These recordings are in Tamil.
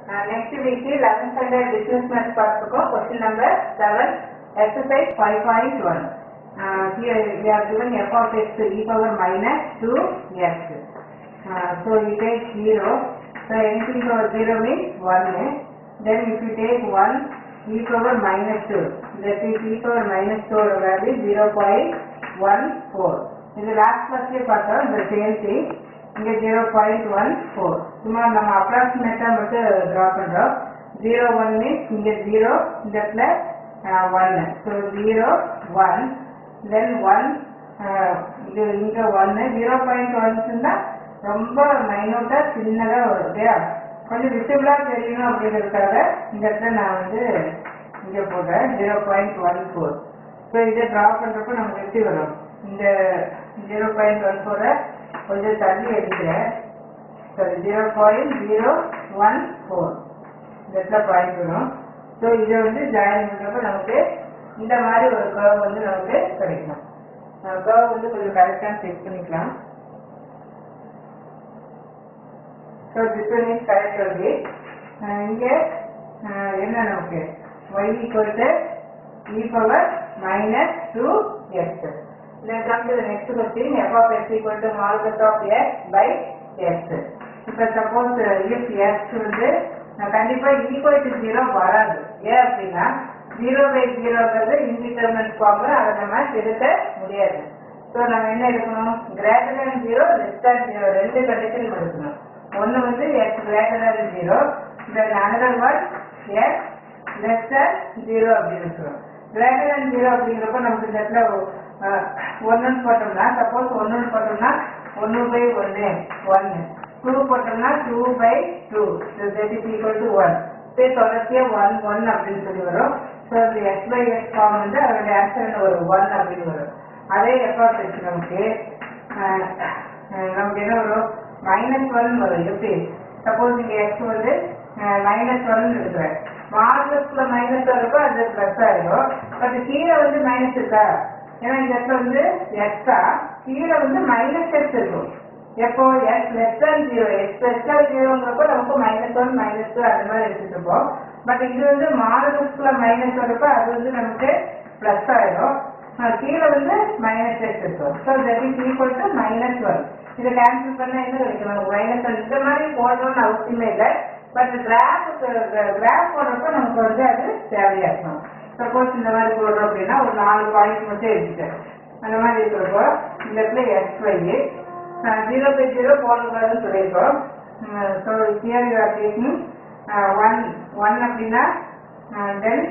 next week 11th standard business maths பார்த்துக்கோம் question number 7 exercise 5.1 uh, here we are given f of x to e power minus 2x uh, so you take 0 so anything over 0 means 1 then if you take 1 e power minus 2 that is e power minus 2 ஓட value 0.14 இது லாஸ்ட் கிளாஸ்லயே பார்த்தோம் இந்த சேம் திங் இங்க ஜீரோ பாயிண்ட் ஒன் ஃபோர் சும்மா நம்ம அப்ராக்சிமேட்டா மட்டும் ட்ரா பண்றோம் ஜீரோ ஒன் மீன்ஸ் இங்க ஜீரோ இந்த இடத்துல one so zero one then one இது இங்க ஒன்னு ஜீரோ பாயிண்ட் ஒன்ஸ்னா ரொம்ப மைனூட்டா சின்னதா வரும் இல்லையா கொஞ்சம் விசிபிளா தெரியணும் அப்படிங்கிறதுக்காக இந்த இடத்துல நான் வந்து இங்க போடுறேன் zero point one four so இதை ட்ரா பண்றப்ப நமக்கு எப்படி வரும் இந்த ஜீரோ பாயிண்ட் ஒன் ஃபோரை கொஞ்சம் தள்ளி எடுக்கிறேன் sorry zero point zero one four இந்த இடத்துல பாயிண்ட் வரும் ஸோ இதை வந்து ஜாயின் பண்ணுறப்ப நமக்கு இந்த மாதிரி ஒரு கர்வ் வந்து நமக்கு கிடைக்கும் கர்வ் வந்து கொஞ்சம் கரெக்டாக செக் பண்ணிக்கலாம் so this one is correct வந்து இங்கே என்ன நமக்கு y equal to e power minus 2x. Then come to the next question, f of x equal to modulus of x by x. இப்போ சப்போஸ் if x வந்து நான் கண்டிப்பா ஈக்குவல் டு ஜீரோ வராது ஏன் அப்படின்னா ஜீரோ பை ஜீரோங்கிறது இன்டிடெர்மினட் ஃபார்ம் அதை நம்ம திருத்த முடியாது ஸோ நம்ம என்ன எடுக்கணும் greater than zero less than zero ரெண்டு கண்டிஷன் எடுக்கணும் ஒன்று வந்து x greater than zero then another one x less than zero அப்படின்னு சொல்லுவோம் கிரேட்டர் தேன் ஜீரோ அப்படிங்கிறப்ப நமக்கு இந்த இடத்துல ஒன்றுன்னு போட்டோம்னா சப்போஸ் ஒன்றுன்னு போட்டோம்னா ஒன்று பை ஒன்று ஒன்று டூ போட்டோம்னா two by two that is equal to one இப்போ தொடர்ச்சியாக ஒன் ஒன் அப்படின்னு சொல்லி வரும் ஸோ அது எக்ஸ் பை எக்ஸ் ஃபார்ம் வந்து அதோடைய ஆன்சர் ஒரு ஒன் அப்படின்னு வரும் அதே எஃபர்ட் இருக்கு நமக்கு அஹ், அஹ், நமக்கு என்ன வரும் மைனஸ் ஒன் வரும் எப்படி சப்போஸ் இங்கே எக்ஸ் வந்து மைனஸ் ஒன் இருக்கிறேன் மார்க்கஸ்ல மைனஸ் வரப்போ அது பிளஸ் ஆயிடும் பட் கீழே வந்து மைனஸ் இருக்கா ஏன்னா இந்த இடத்துல வந்து எக்ஸா கீழே வந்து மைனஸ் எக்ஸ் இருக்கும் எப்போ x less than zero x less than ஜீரோங்கிறப்போ நமக்கு மைனஸ் ஒன் மைனஸ் டூ அந்த மாதிரி எடுத்துட்டு இருப்போம் பட் இது வந்து மார்க்கஸ்ல மைனஸ் வரப்போ அது வந்து நமக்கு பிளஸ் ஆயிடும் அஹ் கீழே வந்து மைனஸ் எக்ஸ் இருக்கும் so that is equal to minus one இதை கேன்சல் பண்ணா என்ன கிடைக்கும் மைனஸ் ஒன் இந்த மாதிரி போடணும்னு அவசியமே இல்லை பட் கிராஃப் கிராஃப் போடுறப்ப நமக்கு வந்து அது தேவையா இருக்கும் சப்போஸ் இந்த மாதிரி போடுறோம் அப்படின்னா ஒரு நாலு பாயிண்ட் மட்டும் எடுத்துட்டேன் அந்த மாதிரி இருக்கிறப்போ இந்த இடத்துல x y zero by zero போடக்கூடாதுன்னு சொல்லியிருக்கோம் so here you are taking one one அப்படின்னா தென்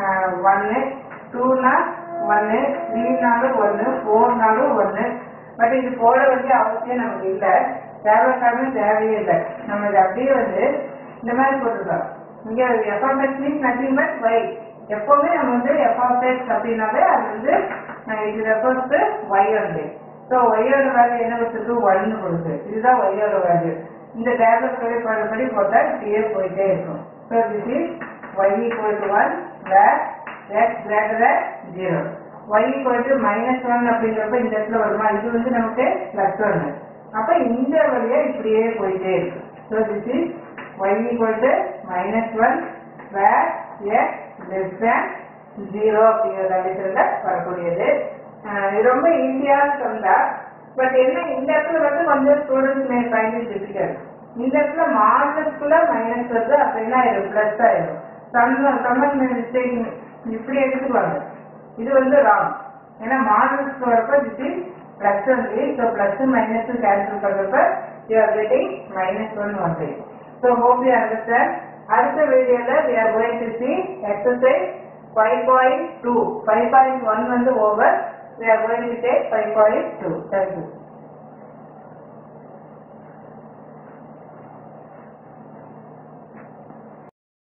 ஒன்னு டூனா ஒன்னு த்ரீனாலும் ஒன்று ஃபோர்னாலும் ஒன்று பட் இது போட வேண்டிய அவசியம் நமக்கு இல்லை தேவைக்காக தேவையே இல்லை நம்ம இது அப்படியே வந்து இந்த மாதிரி போட்டுருக்கோம் இங்கே f of x means nothing but y எப்போவுமே நம்ம வந்து எஃப்எஃப்எக்ஸ் அப்படின்னாலே அது வந்து அஹ், இது ரெஃபர்ஸ் ஒய் வந்து ஸோ ஒய்யோட வேல்யூ என்ன கொடுத்துருக்கு ஒன்னு கொடுக்கு இதுதான் ஒய்யோட வேல்யூ இந்த டேப்லெட் படி படி போட்டால் இப்படியே போயிட்டே இருக்கும் so this is y equal to one where x greater zero y equal to minus one அப்படிங்கிறப்ப இந்த இடத்துல வருமா இது வந்து நமக்கு பிளஸ் ஒன்று அப்ப இந்த வழியா இப்படியே போயிட்டே இருக்கு so this is y equal to minus one where x less than zero அப்படிங்கிற கண்டிஷன்ல வரக்கூடியது அஹ் இது ரொம்ப ஈஸியான சொன்னா பட் என்ன இந்த இடத்துல வந்து கொஞ்சம் students may find it difficult இந்த இடத்துல மார்க்கஸ்குள்ள மைனஸ் வருது அப்ப என்ன ஆயிடும் பிளஸ் ஆயிடும் சம் சம்மன் மிஸ்டேக் இப்படி எடுத்துக்குவாங்க இது வந்து ராங் ஏன்னா மாடல்ஸ்க்கு வரப்ப this is plus only so plus minus cancel பண்றப்ப you are getting minus one only so hope you understand அடுத்த வீடியோல we are going to see exercise 5.2 5.1 வந்து over we are going to take 5.2 thank you